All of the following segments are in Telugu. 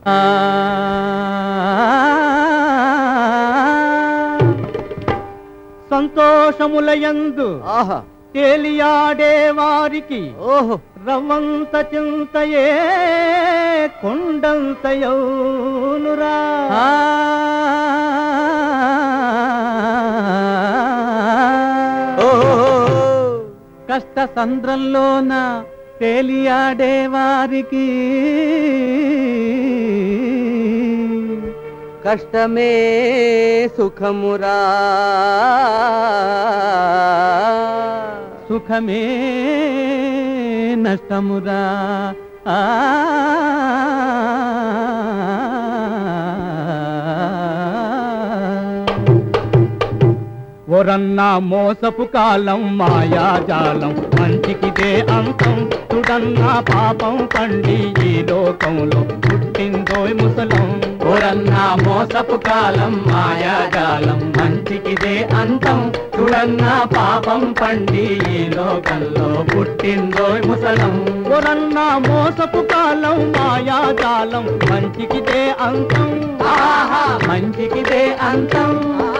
సంతోషములయందు ఆహా తేలియాడే వారికి ఓహో రవంత చింతయే కొండంతయౌనురా ఓహో కష్ట సంద్రంలోన తేలియాడే వారికి కష్టమే సుఖమురా సుఖమే నష్టమురా ఆ ఒరన్నా మోసపు కాలం మాయాజాలం మంచికిదే అంతం తుడన్నా పాపం పండి ఈ లోకంలో పుట్టిందోయ్ ముసలం ఒరన్నా మోసపు కాలం మాయాజాలం మంచికిదే అంతం తుడన్నా పాపం పండి ఈ లోకంలో పుట్టిందోయ్ ముసలం ఒరన్నా మోసపు కాలం మాయాజాలం మంచికిదే అంతం ఆహా మంచికిదే అంతం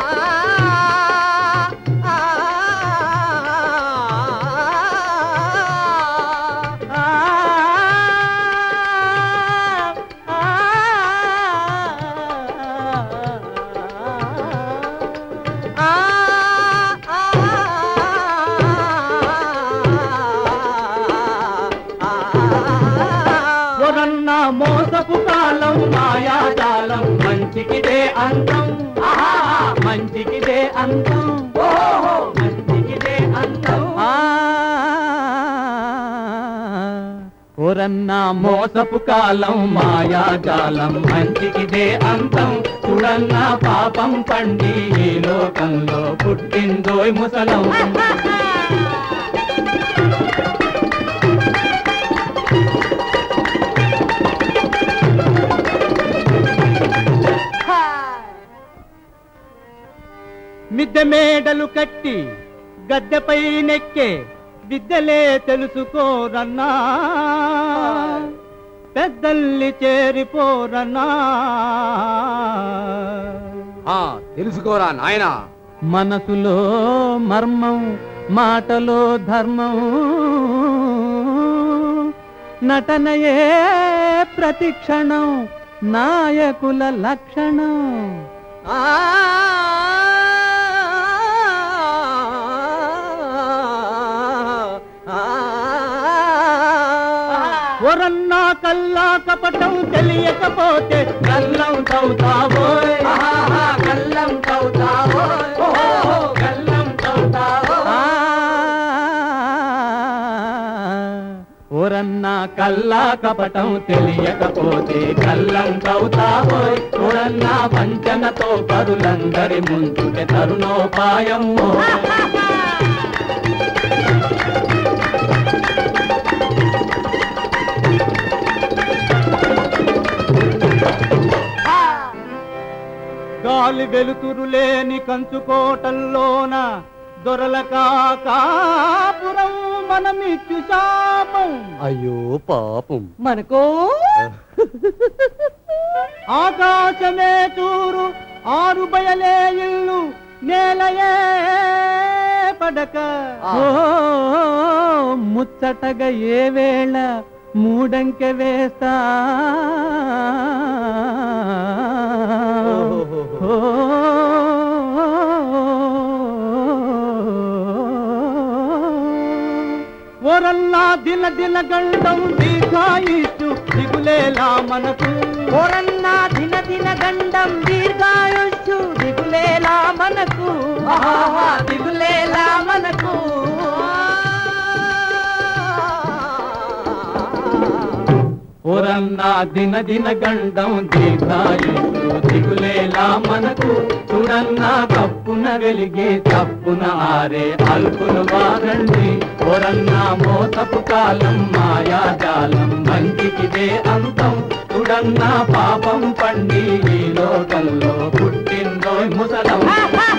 ఒరన్న మోసపు కాలం మాయాజాలం మంచికిదే అంతం ఆహా, మంచికిదే అంతం ఓహో మంచికిదే అంతం ఒరన్న మోసపు కాలం మాయాజాలం మంచికిదే అంతం చూడన్న పాపం పండి ఈ లోకంలో పుట్టిందోయ్ ముసలం మిద్దె మేడలు కట్టి గద్దెపై నెక్కే విద్యలే తెలుసుకోరన్నా పెద్దల్ని చేరిపోరన్నా ఆ తెలుసుకోరా నాయనా మనసులో మర్మం మాటలో ధర్మం నటనయే ప్రతిక్షణం నాయకుల లక్షణం ఒరన్నా కల్లా కపటం తెలియకపోతే కల్లం తౌతావోయ్ కల్లం తౌతావోయ్ కల్లం ఓరన్నా కల్లా కపటం తెలియకపోతే కల్లం తౌతావోయ్ ఓరన్నా పంచనతో పరులందరి ముందుకే తరుణోపాయం గాలి వెలుతురు లేని కంచుకోటల్లోన దొరల కాపురం మనమిచ్చు శాపం అయ్యో పాపం మనకో ఆకాశమే చూరు ఆరు బయలే ఇల్లు నేలయే పడక ఓ ముచ్చటగా ఏ వేళ మూడంకె వేస్తా ఓ ఓరల్లా దిన దిన గండం దీర్ఘాయుషు దిగులేలా మనకు ఓరన్నా దిన దిన గండం దీర్ఘాయుష్యు దిగులేలా మనకు ఆహా, దిగులేలా మనకు ఓరన్నా దిన దిన గండం దీర్ఘాయుషు దిగులేలా మనకు చూడన్నా కప్పున వెలిగే తప్పున ఆరే అల్పును వారండి ఓరన్నా మోసపు కాలం మాయాజాలం మంచికిదే అంతం చూడన్నా పాపం పండి ఈ లోకంలో పుట్టిందో ముసలం